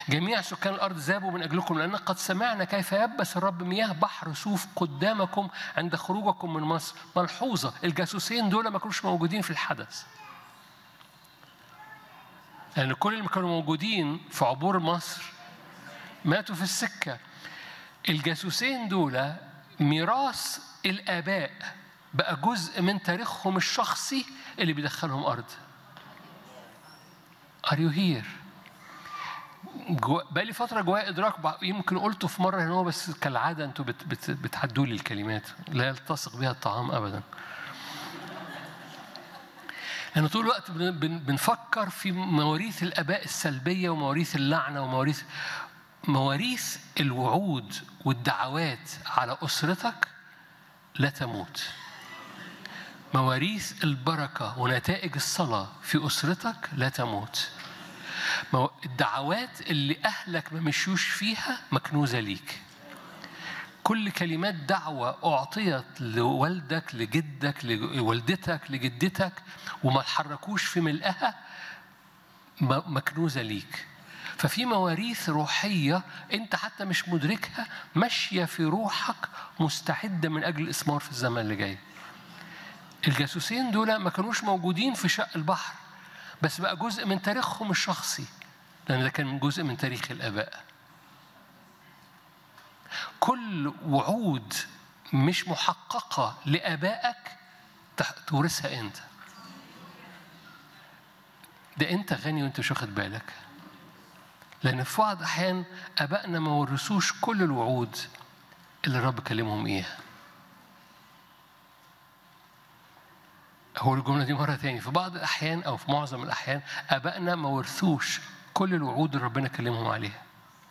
جميع سكان الأرض ذابوا من أجلكم لأن قد سمعنا كيف يبس الرب مياه بحر سوف قدامكم عند خروجكم من مصر ملحوظة الجاسوسين دول ما كانوش موجودين في الحدث لأن يعني كل اللي كانوا موجودين في عبور مصر ماتوا في السكة الجاسوسين دول ميراث الآباء بقى جزء من تاريخهم الشخصي اللي بيدخلهم أرض Are you here؟ بقى لي فترة جوايا إدراك يمكن قلته في مرة هنا بس كالعادة أنتوا بت بت بتعدوا لي الكلمات لا يلتصق بها الطعام أبدا. لأن طول الوقت بنفكر في مواريث الآباء السلبية ومواريث اللعنة ومواريث مواريث الوعود والدعوات على أسرتك لا تموت. مواريث البركة ونتائج الصلاة في أسرتك لا تموت. الدعوات اللي أهلك ما مشيوش فيها مكنوزة ليك كل كلمات دعوة أعطيت لوالدك لجدك لوالدتك لجدتك وما تحركوش في ملئها مكنوزة ليك ففي مواريث روحية أنت حتى مش مدركها ماشية في روحك مستعدة من أجل الإثمار في الزمن اللي جاي الجاسوسين دول ما كانوش موجودين في شق البحر بس بقى جزء من تاريخهم الشخصي لأن ده كان جزء من تاريخ الآباء كل وعود مش محققة لآبائك تورثها أنت ده أنت غني وأنت مش واخد بالك لأن في بعض الأحيان آبائنا ما ورثوش كل الوعود اللي الرب كلمهم إياها هو الجملة دي مرة تاني في بعض الأحيان أو في معظم الأحيان آبائنا ما ورثوش كل الوعود اللي ربنا كلمهم عليها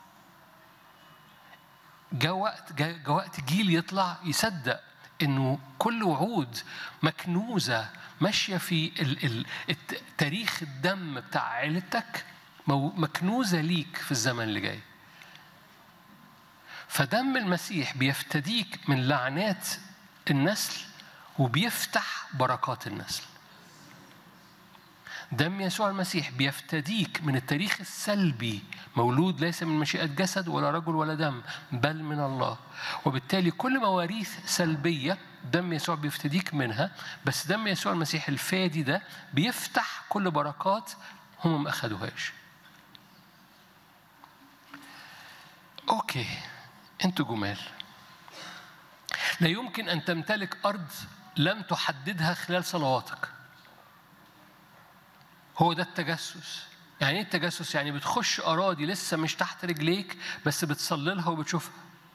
جاء وقت جاء وقت جيل يطلع يصدق انه كل وعود مكنوزه ماشيه في ال ال تاريخ الدم بتاع عيلتك مكنوزه ليك في الزمن اللي جاي فدم المسيح بيفتديك من لعنات النسل وبيفتح بركات النسل دم يسوع المسيح بيفتديك من التاريخ السلبي مولود ليس من مشيئة جسد ولا رجل ولا دم بل من الله وبالتالي كل مواريث سلبية دم يسوع بيفتديك منها بس دم يسوع المسيح الفادي ده بيفتح كل بركات هم ما أخدوهاش أوكي أنتوا جمال لا يمكن أن تمتلك أرض لم تحددها خلال صلواتك هو ده التجسس يعني ايه التجسس يعني بتخش اراضي لسه مش تحت رجليك بس بتصلي لها وبتشوفها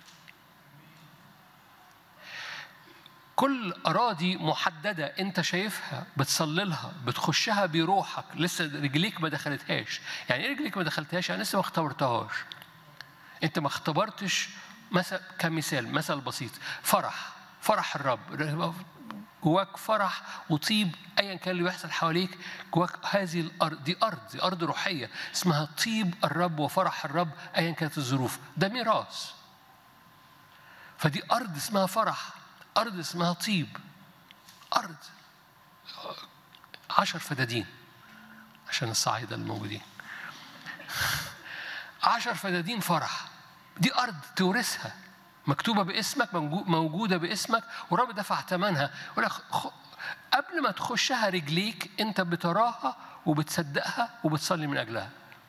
كل اراضي محدده انت شايفها بتصلي لها بتخشها بروحك لسه رجليك ما دخلتهاش يعني ايه رجليك ما دخلتهاش يعني لسه ما اختبرتهاش انت ما اختبرتش مثلا كمثال مثل بسيط فرح فرح الرب جواك فرح وطيب ايا كان اللي بيحصل حواليك جواك هذه الارض دي ارض دي ارض روحيه اسمها طيب الرب وفرح الرب ايا كانت الظروف ده ميراث فدي ارض اسمها فرح ارض اسمها طيب ارض عشر فدادين عشان الصعايدة الموجودين عشر فدادين فرح دي أرض تورثها مكتوبة باسمك موجودة باسمك ورب دفع ثمنها يقول لك قبل ما تخشها رجليك أنت بتراها وبتصدقها وبتصلي من أجلها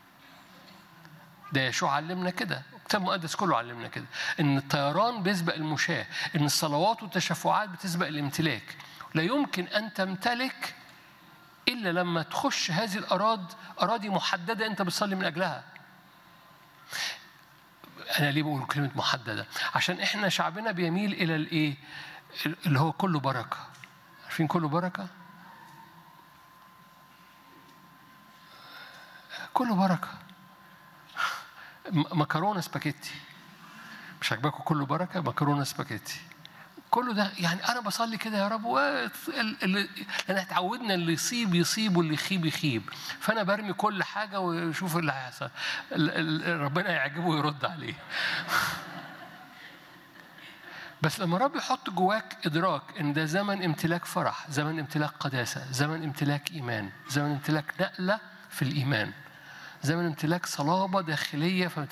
ده يشوع علمنا كده الكتاب المقدس كله علمنا كده ان الطيران بيسبق المشاة ان الصلوات والتشفعات بتسبق الامتلاك لا يمكن ان تمتلك الا لما تخش هذه الاراضي اراضي محدده انت بتصلي من اجلها انا ليه بقول كلمه محدده عشان احنا شعبنا بيميل الى الايه اللي هو كله بركه عارفين كله بركه كله بركه مكرونه سباكيتي مش عاجباكم كله بركه مكرونه سباكيتي كله ده يعني انا بصلي كده يا رب اللي انا اتعودنا اللي يصيب يصيب واللي يخيب يخيب فانا برمي كل حاجه واشوف اللي هيحصل ربنا يعجبه ويرد عليه بس لما رب يحط جواك ادراك ان ده زمن امتلاك فرح زمن امتلاك قداسه زمن امتلاك ايمان زمن امتلاك نقله في الايمان زمن امتلاك صلابة داخلية فما